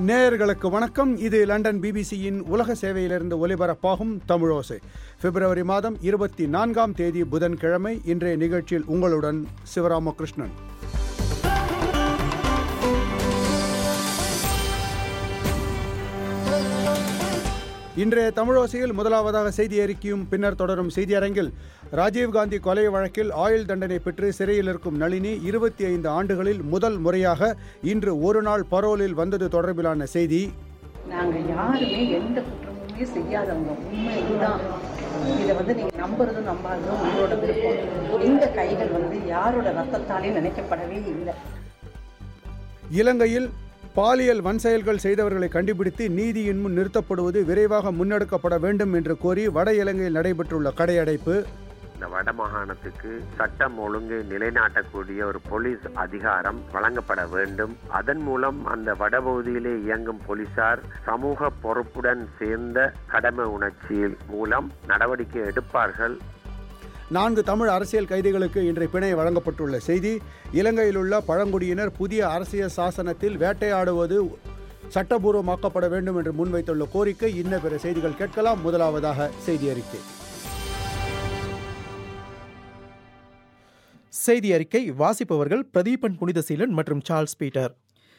நேயர்களுக்கு வணக்கம் இது லண்டன் பிபிசியின் உலக சேவையிலிருந்து ஒலிபரப்பாகும் தமிழோசை பிப்ரவரி மாதம் இருபத்தி நான்காம் தேதி புதன்கிழமை இன்றைய நிகழ்ச்சியில் உங்களுடன் சிவராமகிருஷ்ணன் இன்றைய தமிழோசையில் முதலாவதாக செய்தி அறிக்கையும் பின்னர் தொடரும் செய்தி அரங்கில் ராஜீவ்காந்தி கொலை வழக்கில் ஆயுள் தண்டனை பெற்று சிறையில் இருக்கும் நளினி இருபத்தி ஐந்து ஆண்டுகளில் முதல் முறையாக இன்று ஒரு நாள் பரோலில் வந்தது தொடர்பிலான செய்தி நாங்க யாருமே எந்த குற்றமுமே செய்யாதவங்க உண்மை இதுதான் இதை வந்து நீங்க நம்புறதும் நம்பாததும் உங்களோட விருப்பம் இந்த கைகள் வந்து யாரோட ரத்தத்தாலே நினைக்கப்படவே இல்லை இலங்கையில் பாலியல் வன்செயல்கள் செய்தவர்களை கண்டுபிடித்து நீதியின் முன் நிறுத்தப்படுவது விரைவாக முன்னெடுக்கப்பட வேண்டும் என்று கோரி வட இலங்கையில் நடைபெற்றுள்ள கடையடைப்பு இந்த வடமாகாணத்துக்கு சட்டம் ஒழுங்கை நிலைநாட்டக்கூடிய ஒரு போலீஸ் அதிகாரம் வழங்கப்பட வேண்டும் அதன் மூலம் அந்த வடபகுதியிலே இயங்கும் போலீசார் சமூக பொறுப்புடன் சேர்ந்த கடமை உணர்ச்சியில் மூலம் நடவடிக்கை எடுப்பார்கள் நான்கு தமிழ் அரசியல் கைதிகளுக்கு இன்றைய பிணை வழங்கப்பட்டுள்ள செய்தி இலங்கையில் உள்ள பழங்குடியினர் புதிய அரசியல் சாசனத்தில் வேட்டையாடுவது சட்டபூர்வமாக்கப்பட வேண்டும் என்று முன்வைத்துள்ள கோரிக்கை இன்ன பிற செய்திகள் கேட்கலாம் முதலாவதாக செய்தி அறிக்கை செய்தி அறிக்கை வாசிப்பவர்கள் பிரதீபன் புனிதசீலன் மற்றும் சார்ல்ஸ் பீட்டர்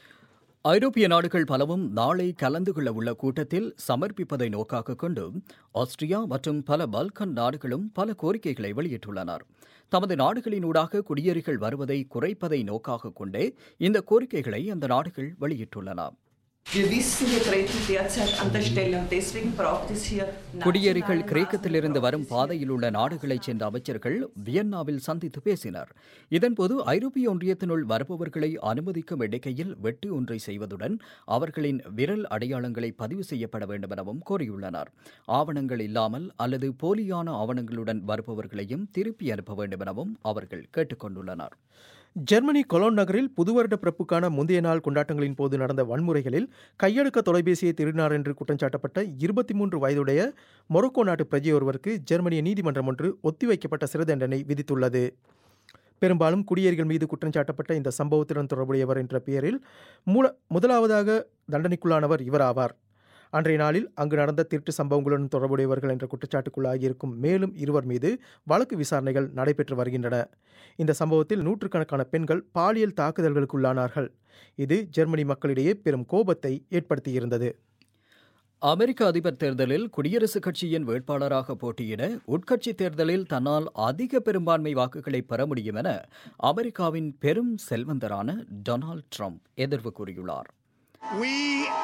ஐரோப்பிய நாடுகள் பலவும் நாளை கலந்து கொள்ள உள்ள கூட்டத்தில் சமர்ப்பிப்பதை நோக்காக கொண்டு ஆஸ்திரியா மற்றும் பல பல்கன் நாடுகளும் பல கோரிக்கைகளை வெளியிட்டுள்ளனர் தமது நாடுகளினூடாக குடியேறிகள் வருவதை குறைப்பதை நோக்காக கொண்டே இந்த கோரிக்கைகளை அந்த நாடுகள் வெளியிட்டுள்ளன Wir wissen, wir treten derzeit an der Stelle und deswegen braucht es hier குடியேறிகள் கிரேக்கத்திலிருந்து வரும் பாதையில் உள்ள நாடுகளைச் சேர்ந்த அமைச்சர்கள் வியன்னாவில் சந்தித்து பேசினர் இதன்போது ஐரோப்பிய ஒன்றியத்தினுள் வருபவர்களை அனுமதிக்கும் எண்ணிக்கையில் வெட்டு ஒன்றை செய்வதுடன் அவர்களின் விரல் அடையாளங்களை பதிவு செய்யப்பட வேண்டும் எனவும் கோரியுள்ளனர் ஆவணங்கள் இல்லாமல் அல்லது போலியான ஆவணங்களுடன் வருபவர்களையும் திருப்பி அனுப்ப வேண்டும் எனவும் அவர்கள் கேட்டுக்கொண்டுள்ளனர் ஜெர்மனி கொலோன் நகரில் புதுவருட பிறப்புக்கான முந்தைய நாள் கொண்டாட்டங்களின் போது நடந்த வன்முறைகளில் கையெழுக்க தொலைபேசியை திருடினார் என்று குற்றஞ்சாட்டப்பட்ட இருபத்தி மூன்று வயதுடைய மொரோக்கோ நாட்டு பிரஜை ஒருவருக்கு ஜெர்மனிய நீதிமன்றம் ஒன்று ஒத்திவைக்கப்பட்ட சிறை தண்டனை விதித்துள்ளது பெரும்பாலும் குடியேறிகள் மீது குற்றஞ்சாட்டப்பட்ட இந்த சம்பவத்துடன் தொடர்புடையவர் என்ற பெயரில் மூல முதலாவதாக தண்டனைக்குள்ளானவர் இவர் ஆவார் அன்றைய நாளில் அங்கு நடந்த திருட்டு சம்பவங்களுடன் தொடர்புடையவர்கள் என்ற குற்றச்சாட்டுக்குள்ளாகியிருக்கும் மேலும் இருவர் மீது வழக்கு விசாரணைகள் நடைபெற்று வருகின்றன இந்த சம்பவத்தில் நூற்றுக்கணக்கான பெண்கள் பாலியல் தாக்குதல்களுக்குள்ளானார்கள் இது ஜெர்மனி மக்களிடையே பெரும் கோபத்தை ஏற்படுத்தியிருந்தது அமெரிக்க அதிபர் தேர்தலில் குடியரசுக் கட்சியின் வேட்பாளராக போட்டியிட உட்கட்சி தேர்தலில் தன்னால் அதிக பெரும்பான்மை வாக்குகளை பெற முடியும் என அமெரிக்காவின் பெரும் செல்வந்தரான டொனால்ட் ட்ரம்ப் எதிர்வு கூறியுள்ளார் We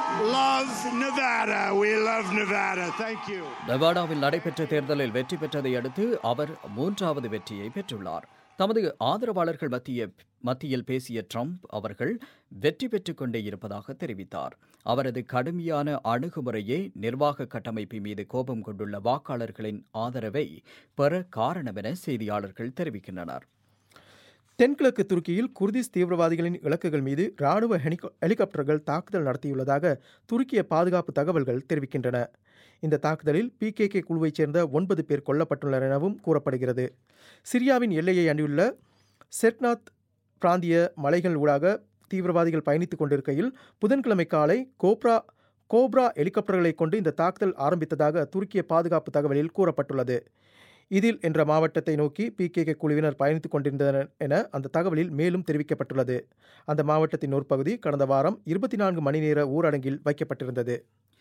love Nevada. We love Nevada. Thank you. நெவாடாவில் நடைபெற்ற தேர்தலில் வெற்றி பெற்றதை அடுத்து அவர் மூன்றாவது வெற்றியை பெற்றுள்ளார் தமது ஆதரவாளர்கள் மத்திய மத்தியில் பேசிய ட்ரம்ப் அவர்கள் வெற்றி பெற்றுக் கொண்டே இருப்பதாக தெரிவித்தார் அவரது கடுமையான அணுகுமுறையே நிர்வாக கட்டமைப்பு மீது கோபம் கொண்டுள்ள வாக்காளர்களின் ஆதரவை பெற காரணம் என செய்தியாளர்கள் தெரிவிக்கின்றனர் தென்கிழக்கு துருக்கியில் குர்திஸ் தீவிரவாதிகளின் இலக்குகள் மீது ராணுவ ஹெலிகா ஹெலிகாப்டர்கள் தாக்குதல் நடத்தியுள்ளதாக துருக்கிய பாதுகாப்பு தகவல்கள் தெரிவிக்கின்றன இந்த தாக்குதலில் பிகேகே குழுவைச் சேர்ந்த ஒன்பது பேர் கொல்லப்பட்டுள்ளனர் எனவும் கூறப்படுகிறது சிரியாவின் எல்லையை அண்டியுள்ள செர்க்நாத் பிராந்திய மலைகள் ஊடாக தீவிரவாதிகள் பயணித்துக் கொண்டிருக்கையில் புதன்கிழமை காலை கோப்ரா கோப்ரா ஹெலிகாப்டர்களை கொண்டு இந்த தாக்குதல் ஆரம்பித்ததாக துருக்கிய பாதுகாப்பு தகவலில் கூறப்பட்டுள்ளது இதில் என்ற மாவட்டத்தை நோக்கி பிகேகே குழுவினர் பயணித்துக் கொண்டிருந்தனர் என அந்த தகவலில் மேலும் தெரிவிக்கப்பட்டுள்ளது அந்த மாவட்டத்தின் ஒரு பகுதி கடந்த வாரம் இருபத்தி நான்கு மணி நேர ஊரடங்கில் வைக்கப்பட்டிருந்தது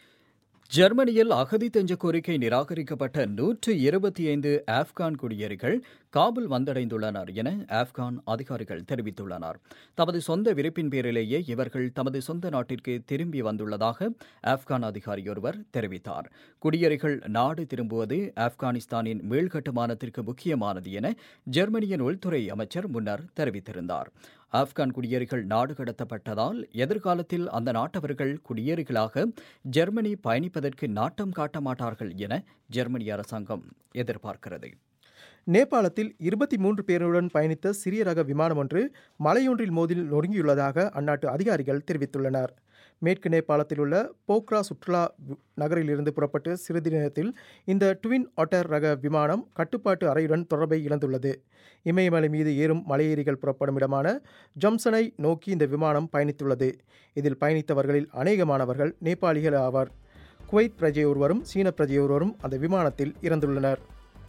ஜெர்மனியில் அகதி தெஞ்ச கோரிக்கை நிராகரிக்கப்பட்ட நூற்று இருபத்தி ஐந்து ஆப்கான் குடியேறிகள் காபுல் வந்தடைந்துள்ளனர் என ஆப்கான் அதிகாரிகள் தெரிவித்துள்ளனர் தமது சொந்த விருப்பின் பேரிலேயே இவர்கள் தமது சொந்த நாட்டிற்கு திரும்பி வந்துள்ளதாக ஆப்கான் அதிகாரி ஒருவர் தெரிவித்தார் குடியேறிகள் நாடு திரும்புவது ஆப்கானிஸ்தானின் மீள்கட்டுமானத்திற்கு முக்கியமானது என ஜெர்மனியின் உள்துறை அமைச்சர் முன்னர் தெரிவித்திருந்தார் ஆப்கான் குடியேறிகள் நாடு கடத்தப்பட்டதால் எதிர்காலத்தில் அந்த நாட்டவர்கள் குடியேறிகளாக ஜெர்மனி பயணிப்பதற்கு நாட்டம் காட்ட மாட்டார்கள் என ஜெர்மனி அரசாங்கம் எதிர்பார்க்கிறது நேபாளத்தில் இருபத்தி மூன்று பேருடன் பயணித்த சிறிய ரக விமானம் ஒன்று மலையொன்றில் மோதில் நொறுங்கியுள்ளதாக அந்நாட்டு அதிகாரிகள் தெரிவித்துள்ளனர் மேற்கு நேபாளத்தில் உள்ள போக்ரா சுற்றுலா வி- நகரிலிருந்து புறப்பட்டு சிறிது நேரத்தில் இந்த ட்வின் ஆட்டர் ரக விமானம் கட்டுப்பாட்டு அறையுடன் தொடர்பை இழந்துள்ளது இமயமலை மீது ஏறும் மலையேறிகள் புறப்படும் இடமான ஜம்சனை நோக்கி இந்த விமானம் பயணித்துள்ளது இதில் பயணித்தவர்களில் அநேகமானவர்கள் நேபாளிகள் ஆவார் குவைத் பிரஜை ஒருவரும் சீன பிரஜை ஒருவரும் அந்த விமானத்தில் இறந்துள்ளனர்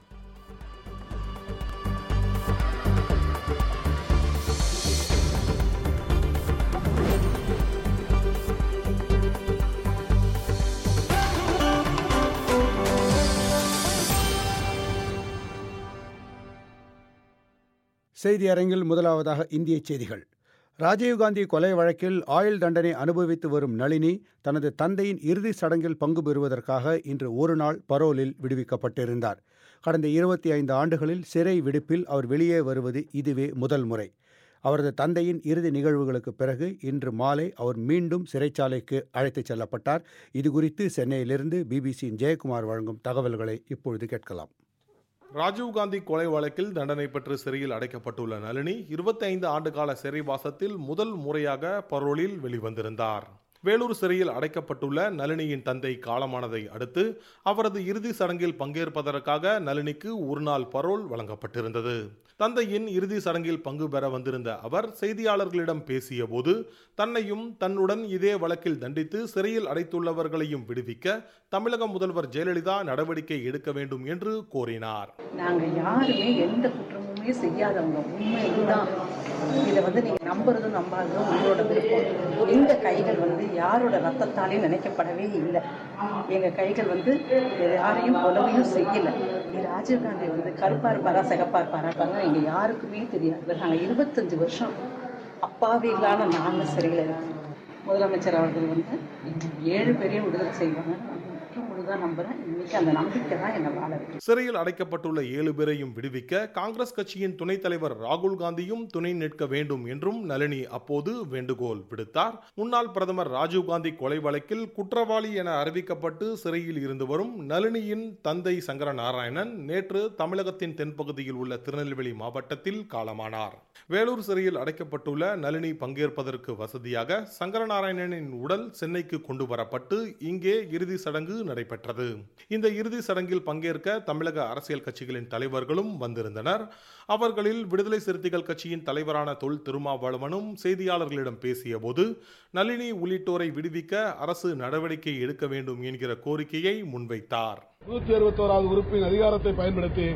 செய்தி அரங்கில் முதலாவதாக இந்திய செய்திகள் ராஜீவ்காந்தி கொலை வழக்கில் ஆயுள் தண்டனை அனுபவித்து வரும் நளினி தனது தந்தையின் இறுதி சடங்கில் பங்கு பெறுவதற்காக இன்று ஒரு நாள் பரோலில் விடுவிக்கப்பட்டிருந்தார் கடந்த இருபத்தி ஐந்து ஆண்டுகளில் சிறை விடுப்பில் அவர் வெளியே வருவது இதுவே முதல் முறை அவரது தந்தையின் இறுதி நிகழ்வுகளுக்கு பிறகு இன்று மாலை அவர் மீண்டும் சிறைச்சாலைக்கு அழைத்துச் செல்லப்பட்டார் இதுகுறித்து சென்னையிலிருந்து பிபிசியின் ஜெயக்குமார் வழங்கும் தகவல்களை இப்பொழுது கேட்கலாம் ராஜீவ்காந்தி கொலை வழக்கில் தண்டனை பெற்று சிறையில் அடைக்கப்பட்டுள்ள நளினி 25 ஆண்டுகால சிறைவாசத்தில் முதல் முறையாக பரோலில் வெளிவந்திருந்தார் வேலூர் சிறையில் அடைக்கப்பட்டுள்ள நளினியின் தந்தை காலமானதை அடுத்து அவரது இறுதி சடங்கில் பங்கேற்பதற்காக நளினிக்கு ஒரு நாள் பரோல் வழங்கப்பட்டிருந்தது தந்தையின் இறுதி சடங்கில் பங்கு பெற வந்திருந்த அவர் செய்தியாளர்களிடம் பேசிய போது தன்னையும் தன்னுடன் இதே வழக்கில் தண்டித்து சிறையில் அடைத்துள்ளவர்களையும் விடுவிக்க தமிழக முதல்வர் ஜெயலலிதா நடவடிக்கை எடுக்க வேண்டும் என்று கோரினார் நாங்க யாருமே எந்த குற்றமுமே செய்யாதவங்க உண்மை இதுதான் இதை வந்து நீங்க நம்புறதும் நம்பாததும் உங்களோட விருப்பம் எங்க கைகள் வந்து யாரோட ரத்தத்தாலே நினைக்கப்படவே இல்லை எங்க கைகள் வந்து யாரையும் கொலவையும் செய்யல ராஜீவ்காந்தி வந்து கருப்பா இருப்பாரா சிகப்பா இருப்பாரா பாருங்க எங்க யாருக்குமே தெரியாது நாங்க இருபத்தஞ்சு வருஷம் அப்பாவிகளான நாங்க சிறையில் இருக்கோம் முதலமைச்சர் அவர்கள் வந்து ஏழு பேரையும் விடுதலை செய்வாங்க நான் முற்று முழுதாக நம்புறேன் இன்னைக்கு அந்த நம்பிக்கை தான் என்னை வாழ வைக்கும் சிறையில் அடைக்கப்பட்டுள்ள ஏழு பேரையும் விடுவிக்க காங்கிரஸ் கட்சியின் துணைத் தலைவர் ராகுல் காந்தியும் துணை நிற்க வேண்டும் என்றும் நளினி அப்போது வேண்டுகோள் விடுத்தார் முன்னாள் பிரதமர் ராஜீவ்காந்தி கொலை வழக்கில் குற்றவாளி என அறிவிக்கப்பட்டு சிறையில் இருந்து வரும் நளினியின் தந்தை சங்கர நாராயணன் நேற்று தமிழகத்தின் தென்பகுதியில் உள்ள திருநெல்வேலி மாவட்டத்தில் காலமானார் வேலூர் சிறையில் அடைக்கப்பட்டுள்ள நளினி பங்கேற்பதற்கு வசதியாக சங்கரநாராயணனின் உடல் சென்னைக்கு கொண்டு வரப்பட்டு இங்கே இறுதி சடங்கு நடைபெற்றது இந்த இறுதி சடங்கில் பங்கேற்க தமிழக அரசியல் கட்சிகளின் தலைவர்களும் வந்திருந்தனர் அவர்களில் விடுதலை சிறுத்தைகள் கட்சியின் தலைவரான தொல் திருமாவளவனும் செய்தியாளர்களிடம் பேசிய போது நளினி உள்ளிட்டோரை விடுவிக்க அரசு நடவடிக்கை எடுக்க வேண்டும் என்கிற கோரிக்கையை முன்வைத்தார் நூத்தி அறுபத்தோராவது உறுப்பின் அதிகாரத்தை பயன்படுத்தி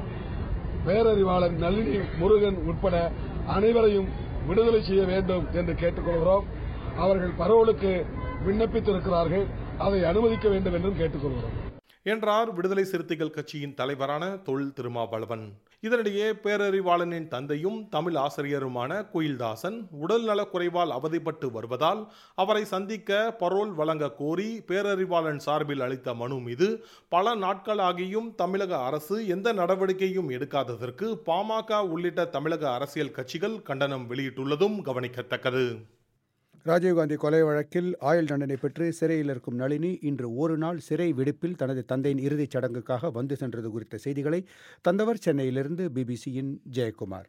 பேரறிவாளன் நளினி முருகன் உட்பட அனைவரையும் விடுதலை செய்ய வேண்டும் என்று கேட்டுக்கொள்கிறோம் அவர்கள் பரோலுக்கு விண்ணப்பித்திருக்கிறார்கள் அதை அனுமதிக்க வேண்டும் என்றும் கேட்டுக்கொள்கிறோம் என்றார் விடுதலை சிறுத்தைகள் கட்சியின் தலைவரான தொல் திருமாவளவன் இதனிடையே பேரறிவாளனின் தந்தையும் தமிழ் ஆசிரியருமான குயில்தாசன் உடல் நலக்குறைவால் அவதிப்பட்டு வருவதால் அவரை சந்திக்க பரோல் வழங்க கோரி பேரறிவாளன் சார்பில் அளித்த மனு மீது பல நாட்களாகியும் தமிழக அரசு எந்த நடவடிக்கையும் எடுக்காததற்கு பாமக உள்ளிட்ட தமிழக அரசியல் கட்சிகள் கண்டனம் வெளியிட்டுள்ளதும் கவனிக்கத்தக்கது ராஜீவ்காந்தி கொலை வழக்கில் ஆயுள் தண்டனை பெற்று சிறையில் இருக்கும் நளினி இன்று ஒரு நாள் சிறை விடுப்பில் தனது தந்தையின் இறுதிச் சடங்குக்காக வந்து சென்றது குறித்த செய்திகளை தந்தவர் சென்னையிலிருந்து பிபிசியின் ஜெயக்குமார்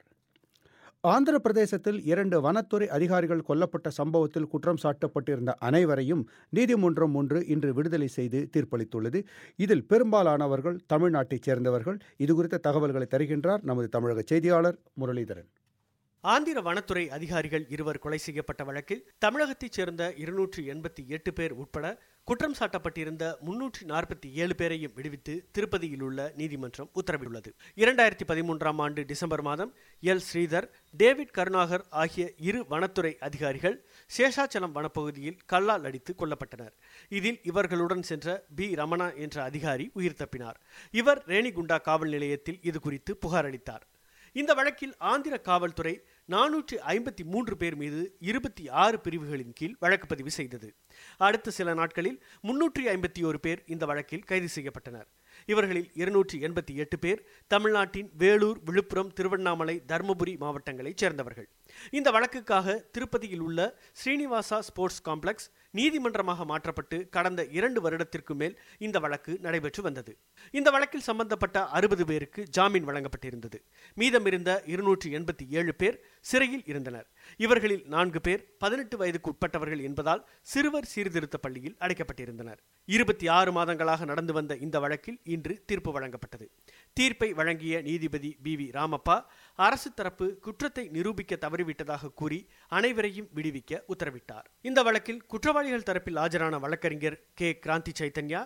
ஆந்திர பிரதேசத்தில் இரண்டு வனத்துறை அதிகாரிகள் கொல்லப்பட்ட சம்பவத்தில் குற்றம் சாட்டப்பட்டிருந்த அனைவரையும் நீதிமன்றம் ஒன்று இன்று விடுதலை செய்து தீர்ப்பளித்துள்ளது இதில் பெரும்பாலானவர்கள் தமிழ்நாட்டைச் சேர்ந்தவர்கள் இதுகுறித்த தகவல்களை தருகின்றார் நமது தமிழக செய்தியாளர் முரளிதரன் ஆந்திர வனத்துறை அதிகாரிகள் இருவர் கொலை செய்யப்பட்ட வழக்கில் தமிழகத்தைச் சேர்ந்த இருநூற்றி எண்பத்தி எட்டு பேர் உட்பட குற்றம் சாட்டப்பட்டிருந்த முன்னூற்றி நாற்பத்தி ஏழு பேரையும் விடுவித்து திருப்பதியில் உள்ள நீதிமன்றம் உத்தரவிட்டுள்ளது இரண்டாயிரத்தி பதிமூன்றாம் ஆண்டு டிசம்பர் மாதம் எல் ஸ்ரீதர் டேவிட் கருணாகர் ஆகிய இரு வனத்துறை அதிகாரிகள் சேஷாச்சலம் வனப்பகுதியில் கல்லால் அடித்து கொல்லப்பட்டனர் இதில் இவர்களுடன் சென்ற பி ரமணா என்ற அதிகாரி உயிர் தப்பினார் இவர் ரேணிகுண்டா காவல் நிலையத்தில் இது குறித்து புகார் அளித்தார் இந்த வழக்கில் ஆந்திர காவல்துறை நானூற்று ஐம்பத்தி மூன்று பேர் மீது இருபத்தி ஆறு பிரிவுகளின் கீழ் வழக்கு பதிவு செய்தது அடுத்த சில நாட்களில் முன்னூற்றி ஐம்பத்தி ஒரு பேர் இந்த வழக்கில் கைது செய்யப்பட்டனர் இவர்களில் இருநூற்றி எண்பத்தி எட்டு பேர் தமிழ்நாட்டின் வேலூர் விழுப்புரம் திருவண்ணாமலை தருமபுரி மாவட்டங்களைச் சேர்ந்தவர்கள் இந்த வழக்குக்காக திருப்பதியில் உள்ள ஸ்ரீனிவாசா ஸ்போர்ட்ஸ் காம்ப்ளெக்ஸ் நீதிமன்றமாக மாற்றப்பட்டு கடந்த இரண்டு வருடத்திற்கு மேல் இந்த வழக்கு நடைபெற்று வந்தது இந்த வழக்கில் சம்பந்தப்பட்ட அறுபது பேருக்கு ஜாமீன் வழங்கப்பட்டிருந்தது மீதமிருந்த இருநூற்றி எண்பத்தி ஏழு பேர் சிறையில் இருந்தனர் இவர்களில் நான்கு பேர் பதினெட்டு வயதுக்கு உட்பட்டவர்கள் என்பதால் சிறுவர் சீர்திருத்த பள்ளியில் அடைக்கப்பட்டிருந்தனர் இருபத்தி ஆறு மாதங்களாக நடந்து வந்த இந்த வழக்கில் இன்று தீர்ப்பு வழங்கப்பட்டது தீர்ப்பை வழங்கிய நீதிபதி பி வி ராமப்பா அரசு தரப்பு குற்றத்தை நிரூபிக்க தவறிவிட்டதாக கூறி அனைவரையும் விடுவிக்க உத்தரவிட்டார் இந்த வழக்கில் குற்றவாளிகள் தரப்பில் ஆஜரான வழக்கறிஞர் கே கிராந்தி சைத்தன்யா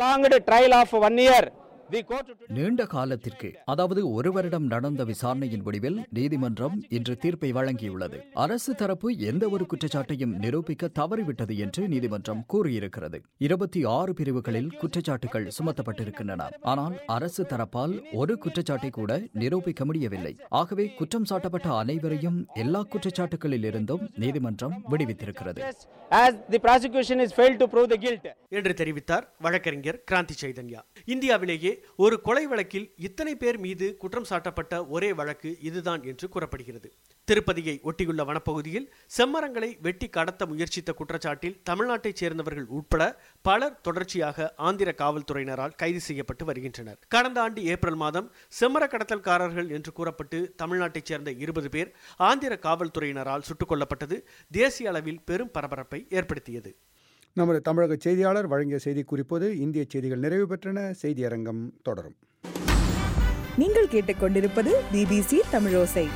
நீண்ட காலத்திற்கு அதாவது ஒரு வருடம் நடந்த விசாரணையின் முடிவில் நீதிமன்றம் இன்று தீர்ப்பை வழங்கியுள்ளது அரசு தரப்பு எந்த ஒரு குற்றச்சாட்டையும் நிரூபிக்க தவறிவிட்டது என்று நீதிமன்றம் கூறியிருக்கிறது இருபத்தி ஆறு பிரிவுகளில் குற்றச்சாட்டுகள் சுமத்தப்பட்டிருக்கின்றன ஆனால் அரசு தரப்பால் ஒரு குற்றச்சாட்டை கூட நிரூபிக்க முடியவில்லை ஆகவே குற்றம் சாட்டப்பட்ட அனைவரையும் எல்லா குற்றச்சாட்டுகளில் இருந்தும் நீதிமன்றம் விடுவித்திருக்கிறது என்று தெரிவித்தார் வழக்கறிஞர் கிராந்தி சைதன்யா இந்தியாவிலேயே ஒரு கொலை வழக்கில் இத்தனை பேர் மீது குற்றம் சாட்டப்பட்ட ஒரே வழக்கு இதுதான் என்று கூறப்படுகிறது திருப்பதியை ஒட்டியுள்ள வனப்பகுதியில் செம்மரங்களை வெட்டி கடத்த முயற்சித்த குற்றச்சாட்டில் தமிழ்நாட்டைச் சேர்ந்தவர்கள் உட்பட பலர் தொடர்ச்சியாக ஆந்திர காவல்துறையினரால் கைது செய்யப்பட்டு வருகின்றனர் கடந்த ஆண்டு ஏப்ரல் மாதம் செம்மர கடத்தல்காரர்கள் என்று கூறப்பட்டு தமிழ்நாட்டைச் சேர்ந்த இருபது பேர் ஆந்திர காவல்துறையினரால் சுட்டுக் கொல்லப்பட்டது தேசிய அளவில் பெரும் பரபரப்பை ஏற்படுத்தியது நமது தமிழக செய்தியாளர் வழங்கிய செய்தி குறிப்போது இந்திய செய்திகள் நிறைவு பெற்றன செய்தியரங்கம் தொடரும் நீங்கள் கேட்டுக்கொண்டிருப்பது பிபிசி தமிழோசை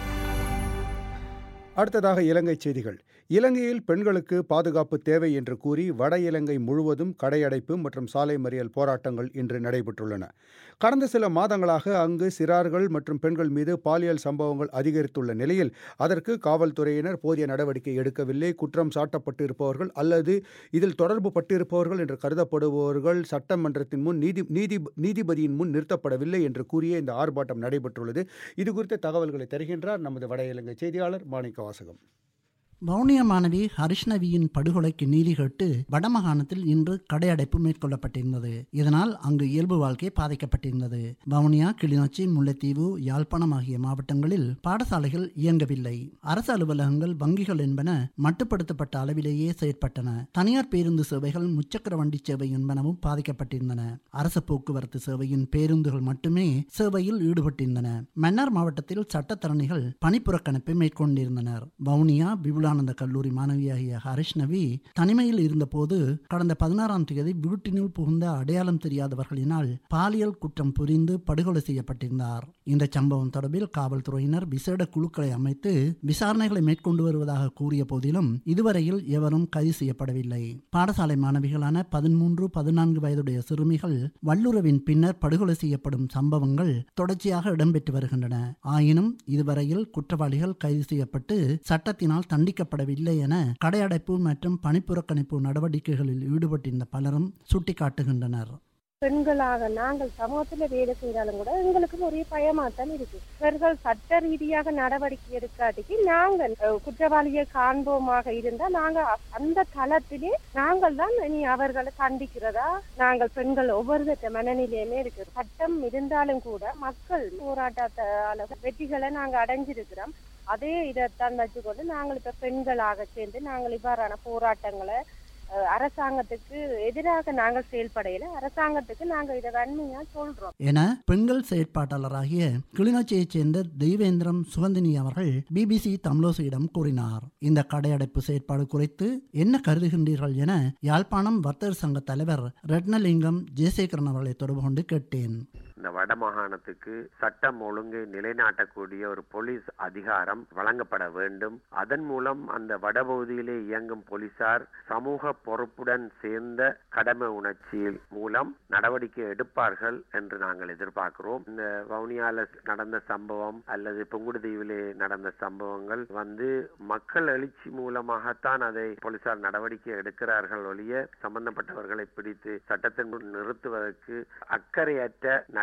அடுத்ததாக இலங்கை செய்திகள் இலங்கையில் பெண்களுக்கு பாதுகாப்பு தேவை என்று கூறி வட இலங்கை முழுவதும் கடையடைப்பு மற்றும் சாலை மறியல் போராட்டங்கள் இன்று நடைபெற்றுள்ளன கடந்த சில மாதங்களாக அங்கு சிறார்கள் மற்றும் பெண்கள் மீது பாலியல் சம்பவங்கள் அதிகரித்துள்ள நிலையில் அதற்கு காவல்துறையினர் போதிய நடவடிக்கை எடுக்கவில்லை குற்றம் சாட்டப்பட்டு இருப்பவர்கள் அல்லது இதில் தொடர்பு பட்டிருப்பவர்கள் என்று கருதப்படுபவர்கள் சட்டமன்றத்தின் முன் நீதி நீதி நீதிபதியின் முன் நிறுத்தப்படவில்லை என்று கூறிய இந்த ஆர்ப்பாட்டம் நடைபெற்றுள்ளது இது குறித்த தகவல்களை தருகின்றார் நமது வட இலங்கை செய்தியாளர் மாணிக்க வாசகம் வவுனியா மாணவி ஹரிஷ்ணவியின் படுகொலைக்கு நீதி கேட்டு வடமாகாணத்தில் இன்று கடையடைப்பு மேற்கொள்ளப்பட்டிருந்தது இதனால் அங்கு இயல்பு வாழ்க்கை பாதிக்கப்பட்டிருந்தது வவுனியா கிளிநொச்சி முல்லைத்தீவு யாழ்ப்பாணம் ஆகிய மாவட்டங்களில் பாடசாலைகள் இயங்கவில்லை அரசு அலுவலகங்கள் வங்கிகள் என்பன மட்டுப்படுத்தப்பட்ட அளவிலேயே செயற்பட்டன தனியார் பேருந்து சேவைகள் முச்சக்கர வண்டி சேவை என்பனவும் பாதிக்கப்பட்டிருந்தன அரசு போக்குவரத்து சேவையின் பேருந்துகள் மட்டுமே சேவையில் ஈடுபட்டிருந்தன மன்னார் மாவட்டத்தில் சட்டத்தரணிகள் பணிப்புறக்கணிப்பை மேற்கொண்டிருந்தனர் வவுனியா விபுலா விவேகானந்த கல்லூரி மாணவியாகிய ஹரிஷ்ணவி தனிமையில் இருந்தபோது கடந்த பதினாறாம் தேதி வீட்டினுள் புகுந்த அடையாளம் தெரியாதவர்களினால் பாலியல் குற்றம் புரிந்து படுகொலை செய்யப்பட்டிருந்தார் இந்த சம்பவம் தொடர்பில் காவல்துறையினர் விசேட குழுக்களை அமைத்து விசாரணைகளை மேற்கொண்டு வருவதாக கூறிய போதிலும் இதுவரையில் எவரும் கைது செய்யப்படவில்லை பாடசாலை மாணவிகளான பதிமூன்று பதினான்கு வயதுடைய சிறுமிகள் வல்லுறவின் பின்னர் படுகொலை செய்யப்படும் சம்பவங்கள் தொடர்ச்சியாக இடம்பெற்று வருகின்றன ஆயினும் இதுவரையில் குற்றவாளிகள் கைது செய்யப்பட்டு சட்டத்தினால் தண்டிக்க பாதிக்கப்படவில்லை என கடையடைப்பு மற்றும் பணிப்புறக்கணிப்பு நடவடிக்கைகளில் ஈடுபட்டிருந்த பலரும் சுட்டிக்காட்டுகின்றனர் பெண்களாக நாங்கள் சமூகத்துல வேலை செய்தாலும் கூட எங்களுக்கும் ஒரே பயமாத்தான் இருக்கு இவர்கள் சட்ட ரீதியாக நடவடிக்கை எடுக்காட்டிக்கு நாங்கள் குற்றவாளியை காண்போமாக இருந்தா நாங்க அந்த தளத்திலே நாங்கள் தான் இனி அவர்களை கண்டிக்கிறதா நாங்கள் பெண்கள் ஒவ்வொரு மனநிலையுமே இருக்கு சட்டம் இருந்தாலும் கூட மக்கள் போராட்டத்தால வெற்றிகளை நாங்க அடைஞ்சிருக்கிறோம் அதே இதைத்தான் வச்சுக்கொண்டு நாங்கள் இப்ப பெண்களாக சேர்ந்து நாங்கள் இவ்வாறான போராட்டங்களை அரசாங்கத்துக்கு எதிராக நாங்கள் செயல்படையில அரசாங்கத்துக்கு நாங்க இதை வன்மையா சொல்றோம் என பெண்கள் செயற்பாட்டாளராகிய கிளிநொச்சியைச் சேர்ந்த தெய்வேந்திரம் சுகந்தினி அவர்கள் பிபிசி தமிழோசையிடம் கூறினார் இந்த கடையடைப்பு செயற்பாடு குறித்து என்ன கருதுகின்றீர்கள் என யாழ்ப்பாணம் வர்த்தகர் சங்க தலைவர் ரத்னலிங்கம் ஜெயசேகரன் அவர்களை தொடர்பு கொண்டு கேட்டேன் இந்த வட மாகாணத்துக்கு சட்டம் ஒழுங்கை நிலைநாட்டக்கூடிய ஒரு போலீஸ் அதிகாரம் வழங்கப்பட வேண்டும் அதன் மூலம் அந்த வடபகுதியிலே இயங்கும் போலீசார் சமூக பொறுப்புடன் சேர்ந்த கடமை உணர்ச்சியில் மூலம் நடவடிக்கை எடுப்பார்கள் என்று நாங்கள் எதிர்பார்க்கிறோம் இந்த வவுனியால நடந்த சம்பவம் அல்லது புங்குடுதீவிலே நடந்த சம்பவங்கள் வந்து மக்கள் எழுச்சி மூலமாகத்தான் அதை போலீசார் நடவடிக்கை எடுக்கிறார்கள் ஒழிய சம்பந்தப்பட்டவர்களை பிடித்து சட்டத்தின் முன் நிறுத்துவதற்கு அக்கறையற்ற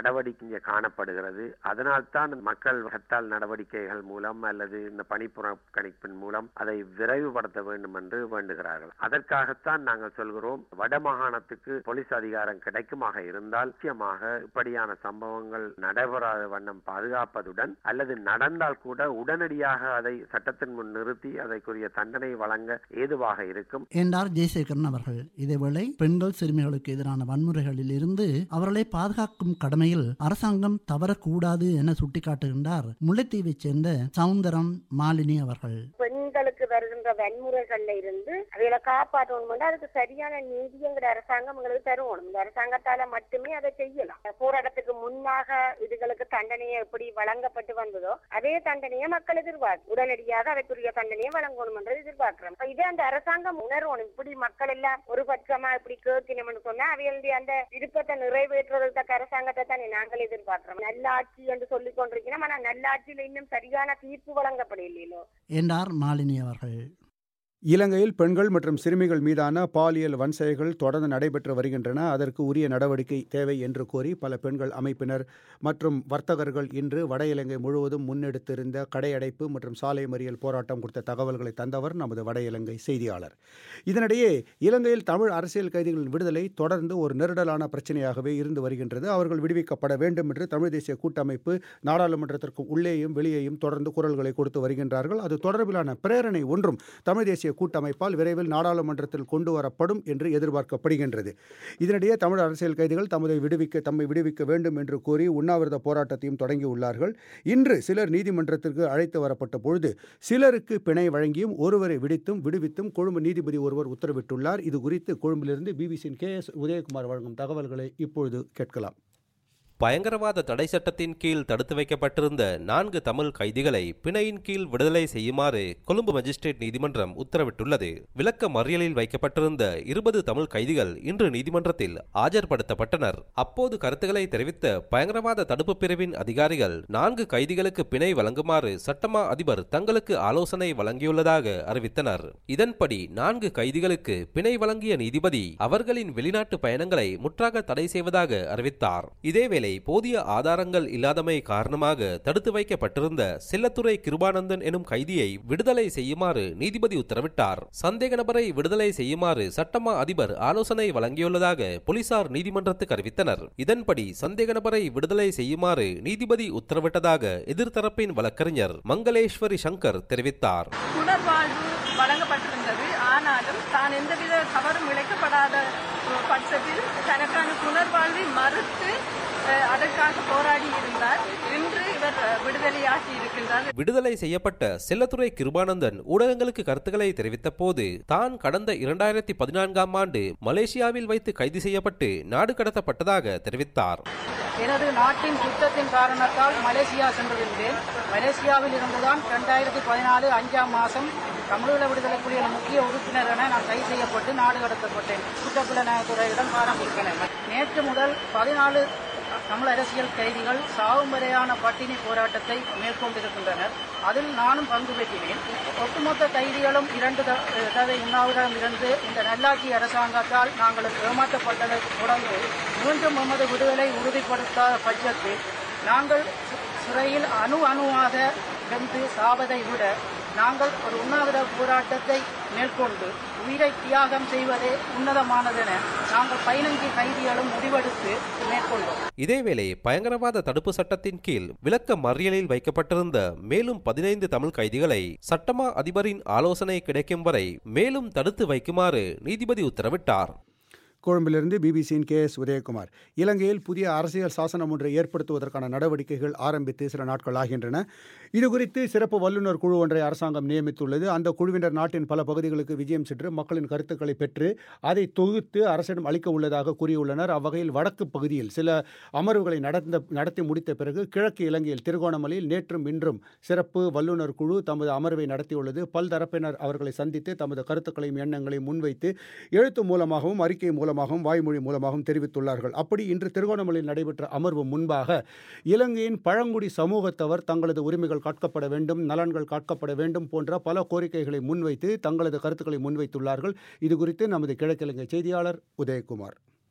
நடவடிக்கை காணப்படுகிறது அதனால்தான் மக்கள் ஹர்த்தால் நடவடிக்கைகள் மூலம் அல்லது இந்த பணி புறக்கணிப்பின் மூலம் அதை விரைவுபடுத்த வேண்டும் என்று வேண்டுகிறார்கள் அதற்காகத்தான் நாங்கள் சொல்கிறோம் வடமாகாணத்துக்கு போலீஸ் அதிகாரம் கிடைக்குமாக இருந்தால் நிச்சயமாக இப்படியான சம்பவங்கள் நடைபெறாத வண்ணம் பாதுகாப்பதுடன் அல்லது நடந்தால் கூட உடனடியாக அதை சட்டத்தின் முன் நிறுத்தி அதற்குரிய தண்டனை வழங்க ஏதுவாக இருக்கும் என்றார் ஜெயசேகரன் அவர்கள் இதேவேளை பெண்கள் சிறுமிகளுக்கு எதிரான வன்முறைகளில் இருந்து அவர்களை பாதுகாக்கும் கடமையில் அரசாங்கம் தவறக்கூடாது என சுட்டிக்காட்டுகின்றார் முல்லைத்தீவைச் சேர்ந்த சவுந்தரம் மாலினி அவர்கள் பெண்களுக்கு வருகின்ற வன்முறைகள்ல இருந்து அவைகளை காப்பாற்றணும் அதுக்கு சரியான நீதி எங்க அரசாங்கம் எங்களுக்கு தருவணும் இந்த அரசாங்கத்தால மட்டுமே அதை செய்யலாம் போராட்டத்துக்கு முன்னாக இதுகளுக்கு தண்டனையை எப்படி வழங்கப்பட்டு வந்ததோ அதே தண்டனையை மக்கள் எதிர்பார்க்கும் உடனடியாக அதற்குரிய தண்டனையை வழங்கணும் என்று எதிர்பார்க்கிறோம் இதே அந்த அரசாங்கம் உணர்வணும் இப்படி மக்கள் எல்லாம் ஒரு பட்சமா இப்படி கேட்கணும்னு சொன்னா அவைகளுடைய அந்த விருப்பத்தை நிறைவேற்றுவதற்கு அரசாங்கத்தை தானே நாங்கள் எதிர்பார்க்கிறோம் நல்லாட்சி என்று சொல்லிக் கொண்டிருக்கிறோம் ஆனா நல்லாட்சியில இன்னும் சரியான தீர்ப்பு வழங்கப்படலையோ என்றார் மாலினி அவர்கள் இலங்கையில் பெண்கள் மற்றும் சிறுமிகள் மீதான பாலியல் வன்செயல்கள் தொடர்ந்து நடைபெற்று வருகின்றன அதற்கு உரிய நடவடிக்கை தேவை என்று கோரி பல பெண்கள் அமைப்பினர் மற்றும் வர்த்தகர்கள் இன்று வட இலங்கை முழுவதும் முன்னெடுத்திருந்த கடையடைப்பு மற்றும் சாலை மறியல் போராட்டம் குறித்த தகவல்களை தந்தவர் நமது வட இலங்கை செய்தியாளர் இதனிடையே இலங்கையில் தமிழ் அரசியல் கைதிகளின் விடுதலை தொடர்ந்து ஒரு நெருடலான பிரச்சனையாகவே இருந்து வருகின்றது அவர்கள் விடுவிக்கப்பட வேண்டும் என்று தமிழ் தேசிய கூட்டமைப்பு நாடாளுமன்றத்திற்கு உள்ளேயும் வெளியேயும் தொடர்ந்து குரல்களை கொடுத்து வருகின்றார்கள் அது தொடர்பிலான பிரேரணை ஒன்றும் தமிழ் தேசிய கூட்டமைப்பால் விரைவில் நாடாளுமன்றத்தில் கொண்டு வரப்படும் என்று எதிர்பார்க்கப்படுகின்றது இதனிடையே தமிழ் அரசியல் கைதிகள் தமதை விடுவிக்க தம்மை விடுவிக்க வேண்டும் என்று கோரி உண்ணாவிரத போராட்டத்தையும் தொடங்கியுள்ளார்கள் இன்று சிலர் நீதிமன்றத்திற்கு அழைத்து வரப்பட்ட பொழுது சிலருக்கு பிணை வழங்கியும் ஒருவரை விடுத்தும் விடுவித்தும் கொழும்பு நீதிபதி ஒருவர் உத்தரவிட்டுள்ளார் இது குறித்து கொழும்பிலிருந்து பிபிசியின் கே எஸ் உதயகுமார் வழங்கும் தகவல்களை இப்பொழுது கேட்கலாம் பயங்கரவாத தடை சட்டத்தின் கீழ் தடுத்து வைக்கப்பட்டிருந்த நான்கு தமிழ் கைதிகளை பிணையின் கீழ் விடுதலை செய்யுமாறு கொழும்பு மஜிஸ்ட்ரேட் நீதிமன்றம் உத்தரவிட்டுள்ளது விளக்க மறியலில் வைக்கப்பட்டிருந்த இருபது தமிழ் கைதிகள் இன்று நீதிமன்றத்தில் ஆஜர்படுத்தப்பட்டனர் அப்போது கருத்துக்களை தெரிவித்த பயங்கரவாத தடுப்பு பிரிவின் அதிகாரிகள் நான்கு கைதிகளுக்கு பிணை வழங்குமாறு சட்டமா அதிபர் தங்களுக்கு ஆலோசனை வழங்கியுள்ளதாக அறிவித்தனர் இதன்படி நான்கு கைதிகளுக்கு பிணை வழங்கிய நீதிபதி அவர்களின் வெளிநாட்டு பயணங்களை முற்றாக தடை செய்வதாக அறிவித்தார் இதேவேளை வேளை போதிய ஆதாரங்கள் இல்லாதமை காரணமாக தடுத்து வைக்கப்பட்டிருந்த செல்லத்துறை கிருபானந்தன் எனும் கைதியை விடுதலை செய்யுமாறு நீதிபதி உத்தரவிட்டார் சந்தேக நபரை விடுதலை செய்யுமாறு சட்டமா அதிபர் ஆலோசனை வழங்கியுள்ளதாக போலீசார் நீதிமன்றத்துக்கு அறிவித்தனர் இதன்படி சந்தேக நபரை விடுதலை செய்யுமாறு நீதிபதி உத்தரவிட்டதாக எதிர்த்தரப்பின் வழக்கறிஞர் மங்களேஸ்வரி சங்கர் தெரிவித்தார் புனர்வாழ்வு வழங்கப்பட்டிருந்தது ஆனாலும் தான் எந்தவித தவறும் இழைக்கப்படாத பட்சத்தில் தனக்கான புனர்வாழ்வை மறுத்து அதற்காக போராடி இருந்தார் இன்று இவர் விடுதலையாகி இருக்கின்றார் விடுதலை செய்யப்பட்ட செல்லத்துறை கிருபானந்தன் ஊடகங்களுக்கு கருத்துக்களை தெரிவித்த போது தான் கடந்த இரண்டாயிரத்தி பதினான்காம் ஆண்டு மலேசியாவில் வைத்து கைது செய்யப்பட்டு நாடு கடத்தப்பட்டதாக தெரிவித்தார் எனது நாட்டின் குற்றத்தின் காரணத்தால் மலேசியா சென்றிருந்தேன் மலேசியாவில் இருந்துதான் இரண்டாயிரத்தி பதினாலு அஞ்சாம் மாதம் தமிழீழ விடுதலை புலிகளின் முக்கிய உறுப்பினர் என நான் கைது செய்யப்பட்டு நாடு கடத்தப்பட்டேன் குற்றப்புலனாய்வுத்துறையிடம் காணப்படுகிறேன் நேற்று முதல் பதினாலு தமிழ் அரசியல் கைதிகள் சாவும் வரையான பட்டினி போராட்டத்தை மேற்கொண்டிருக்கின்றனர் அதில் நானும் பங்கு பெற்றினேன் ஒட்டுமொத்த கைதிகளும் இரண்டு தடவை உண்ணாவிரதம் இருந்து இந்த நல்லாட்சி அரசாங்கத்தால் நாங்கள் ஏமாற்றப்பட்டதை தொடர்ந்து மீண்டும் எமது விடுதலை உறுதிப்படுத்தாத பட்சத்தில் நாங்கள் சிறையில் அணு அணுவாக வெந்து சாவதை விட நாங்கள் ஒரு உண்ணாவிரத போராட்டத்தை மேற்கொண்டு உயிரை தியாகம் செய்வதே உன்னதமானதென நாங்கள் பதினஞ்சு கைதிகளும் முடிவெடுத்து மேற்கொண்டோம் இதேவேளை பயங்கரவாத தடுப்பு சட்டத்தின் கீழ் விளக்க மறியலில் வைக்கப்பட்டிருந்த மேலும் பதினைந்து தமிழ் கைதிகளை சட்டமா அதிபரின் ஆலோசனை கிடைக்கும் வரை மேலும் தடுத்து வைக்குமாறு நீதிபதி உத்தரவிட்டார் கொழும்பிலிருந்து பிபிசியின் கே எஸ் உதயகுமார் இலங்கையில் புதிய அரசியல் சாசனம் ஒன்றை ஏற்படுத்துவதற்கான நடவடிக்கைகள் ஆரம்பித்து சில நாட்கள் ஆகின்றன இதுகுறித்து சிறப்பு வல்லுநர் குழு ஒன்றை அரசாங்கம் நியமித்துள்ளது அந்த குழுவினர் நாட்டின் பல பகுதிகளுக்கு விஜயம் சென்று மக்களின் கருத்துக்களை பெற்று அதை தொகுத்து அரசிடம் அளிக்க உள்ளதாக கூறியுள்ளனர் அவ்வகையில் வடக்கு பகுதியில் சில அமர்வுகளை நடந்த நடத்தி முடித்த பிறகு கிழக்கு இலங்கையில் திருகோணமலையில் நேற்றும் இன்றும் சிறப்பு வல்லுநர் குழு தமது அமர்வை நடத்தியுள்ளது பல்தரப்பினர் அவர்களை சந்தித்து தமது கருத்துக்களையும் எண்ணங்களையும் முன்வைத்து எழுத்து மூலமாகவும் அறிக்கை மூலம் மூலமாகவும் வாய்மொழி மூலமாகவும் தெரிவித்துள்ளார்கள் அப்படி இன்று திருகோணமலையில் நடைபெற்ற அமர்வு முன்பாக இலங்கையின் பழங்குடி சமூகத்தவர் தங்களது உரிமைகள் காக்கப்பட வேண்டும் நலன்கள் காக்கப்பட வேண்டும் போன்ற பல கோரிக்கைகளை முன்வைத்து தங்களது கருத்துக்களை முன்வைத்துள்ளார்கள் இது குறித்து நமது கிழக்கிழங்கை செய்தியாளர் உதயகுமார்